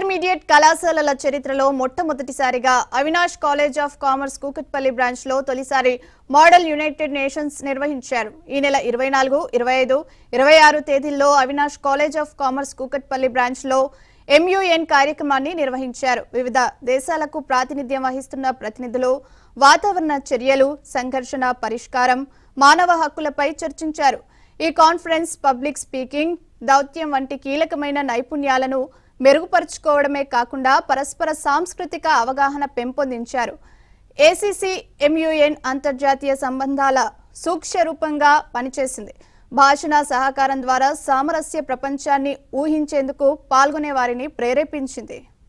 intermediate కళాశాలల చరిత్రలో మొట్టమొదటిసారిగా Avinash college of commerce Kukatpally branch లో తొలిసారి మోడల్ యునైటెడ్ నేషన్స్ నిర్వహించారు ఈ నెల ఇరవై నాలుగు ఇరవై ఐదు ఇరవై ఆరు తేదీల్లో Avinash college of commerce Kukatpally branch లో ఎంయుఎన్ కార్యక్రమాన్ని నిర్వహించారు వివిధ దేశాలకు ప్రాతినిధ్యం వహిస్తున్న ప్రతినిధులు వాతావరణ చర్యలు సంఘర్షణ పరిష్కారం మానవ హక్కులపై చర్చించారు ఈ కాన్ఫరెన్స్ పబ్లిక్ స్పీకింగ్ దౌత్యం వంటి కీలకమైన నైపుణ్యాలను మెరుగుపరుచుకోవడమే కాకుండా పరస్పర సాంస్కృతిక అవగాహన పెంపొందించారు ఏసీసీ ఎంయుఎన్ అంతర్జాతీయ సంబంధాల సూక్ష్మ రూపంగా పనిచేసింది భాషణ సహకారం ద్వారా సామరస్య ప్రపంచాన్ని ఊహించేందుకు పాల్గొనే వారిని ప్రేరేపించింది